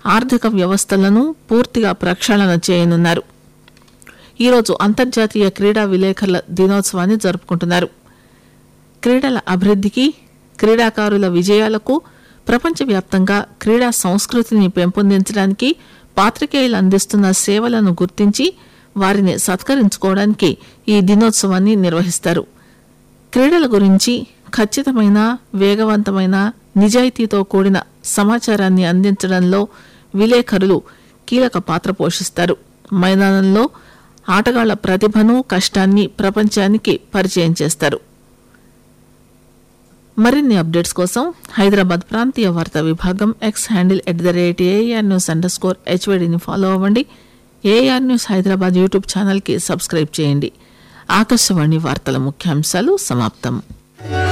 ఆర్థిక వ్యవస్థలను పూర్తిగా ప్రక్షాళన చేయనున్నారు ఈరోజు అంతర్జాతీయ క్రీడా విలేకరుల దినోత్సవాన్ని జరుపుకుంటున్నారు క్రీడల అభివృద్ధికి క్రీడాకారుల విజయాలకు ప్రపంచవ్యాప్తంగా క్రీడా సంస్కృతిని పెంపొందించడానికి పాత్రికేయులు అందిస్తున్న సేవలను గుర్తించి వారిని సత్కరించుకోవడానికి ఈ దినోత్సవాన్ని నిర్వహిస్తారు క్రీడల గురించి ఖచ్చితమైన వేగవంతమైన నిజాయితీతో కూడిన సమాచారాన్ని అందించడంలో విలేకరులు కీలక పాత్ర పోషిస్తారు మైదానంలో ఆటగాళ్ల ప్రతిభను కష్టాన్ని ప్రపంచానికి పరిచయం చేస్తారు మరిన్ని అప్డేట్స్ కోసం హైదరాబాద్ ప్రాంతీయ వార్తా విభాగం X handle at the rate AIR news underscore స్కోర్ హెచ్వైడిని ఫాలో అవ్వండి ఏఆర్ న్యూస్ హైదరాబాద్ యూట్యూబ్ ఛానల్కి సబ్స్క్రైబ్ చేయండి ఆకాశవాణి వార్తల ముఖ్యాంశాలు సమాప్తం